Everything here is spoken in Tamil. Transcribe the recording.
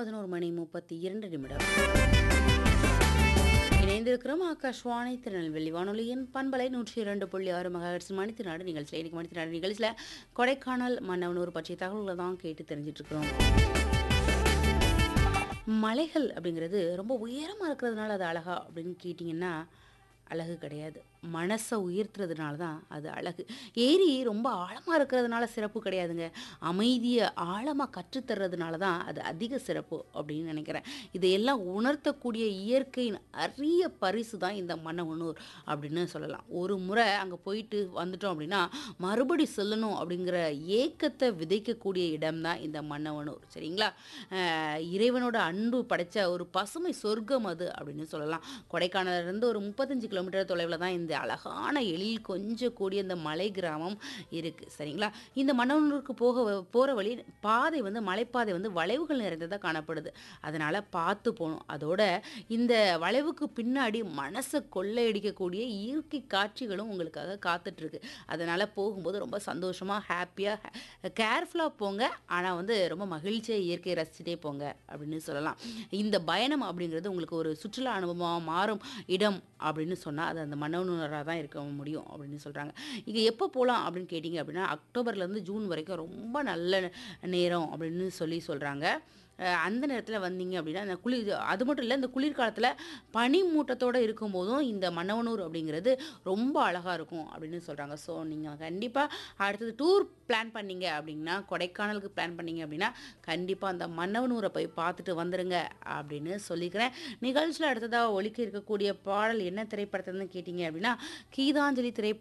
பதினோரு மணி முப்பத்தி இரண்டு நிமிடம் இணைந்திருக்கிறோம் ஆகாஷ்வாணி திருநெல்வேலி வானொலியின் பண்பலை நூற்றி இரண்டு புள்ளி ஆறு மகாஹெட்ஸ் மணித்தினாடு நிகழ்ச்சியில் இன்னைக்கு மணித்தினாடு நிகழ்ச்சியில் கொடைக்கானல் மன்னவனூர் பற்றிய தகவல்களை தான் கேட்டு தெரிஞ்சிட்டு இருக்கிறோம் மலைகள் அப்படிங்கிறது ரொம்ப உயரமாக இருக்கிறதுனால அது அழகா அப்படின்னு கேட்டிங்கன்னா அழகு கிடையாது மனசை உயர்த்துறதுனால தான் அது அழகு ஏரி ரொம்ப ஆழமாக இருக்கிறதுனால சிறப்பு கிடையாதுங்க அமைதியை ஆழமாக கற்றுத்தர்றதுனால தான் அது அதிக சிறப்பு அப்படின்னு நினைக்கிறேன் இதையெல்லாம் உணர்த்தக்கூடிய இயற்கையின் அரிய பரிசு தான் இந்த மன்னவனூர் அப்படின்னு சொல்லலாம் ஒரு முறை அங்கே போயிட்டு வந்துட்டோம் அப்படின்னா மறுபடி சொல்லணும் அப்படிங்கிற ஏக்கத்தை விதைக்கக்கூடிய இடம் தான் இந்த மன்னவனூர் சரிங்களா அஹ் இறைவனோட அன்பு படைச்ச ஒரு பசுமை சொர்க்கம் அது அப்படின்னு சொல்லலாம் கொடைக்கானல்ல இருந்து ஒரு முப்பத்தஞ்சு கிலோமீட்டர் தொலைவில் தான் இந்த அழகான எழில் கொஞ்சம் கூடிய இந்த மலை கிராமம் இருக்குது சரிங்களா இந்த மன்னவனூருக்கு போக போகிற வழி பாதை வந்து மலைப்பாதை வந்து வளைவுகள் நிறைந்ததாக காணப்படுது அதனால் பார்த்து போகணும் அதோட இந்த வளைவுக்கு பின்னாடி மனசை கொள்ளையடிக்கக்கூடிய இயற்கை காட்சிகளும் உங்களுக்காக காத்துட்ருக்கு அதனால் போகும்போது ரொம்ப சந்தோஷமாக ஹாப்பியாக கேர்ஃபுல்லாக போங்க ஆனால் வந்து ரொம்ப மகிழ்ச்சியாக இயற்கையை ரசிச்சுட்டே போங்க அப்படின்னு சொல்லலாம் இந்த பயணம் அப்படிங்கிறது உங்களுக்கு ஒரு சுற்றுலா அனுபவமாக மாறும் இடம் அப்படின்னு சொன்னால் அது அந்த மன்னவனூராக தான் இருக்க முடியும் அப்படின்னு சொல்கிறாங்க இங்கே எப்போ போகலாம் அப்படின்னு கேட்டிங்க அப்படின்னா அக்டோபர்லேருந்து ஜூன் வரைக்கும் ரொம்ப நல்ல நேரம் அப்படின்னு சொல்லி சொல்கிறாங்க அந்த நேரத்தில் வந்தீங்க அப்படின்னா அந்த குளிர் அது மட்டும் இல்லை இந்த குளிர்காலத்தில் பனி மூட்டத்தோடு இருக்கும்போதும் இந்த மன்னவனூர் அப்படிங்கிறது ரொம்ப அழகாக இருக்கும் அப்படின்னு சொல்கிறாங்க ஸோ நீங்கள் கண்டிப்பாக அடுத்தது டூர் பிளான் பண்ணீங்க அப்படின்னா கொடைக்கானலுக்கு பிளான் பண்ணீங்க அப்படின்னா கண்டிப்பாக அந்த மன்னவனூரை போய் பார்த்துட்டு வந்துடுங்க அப்படின்னு சொல்லிக்கிறேன் நிகழ்ச்சியில் அடுத்ததாக ஒலிக்க இருக்கக்கூடிய பாடல் என்ன திரைப்படத்துலேருந்து கேட்டிங்க அப்படின்னா கீதாஞ்சலி திரைப்படம்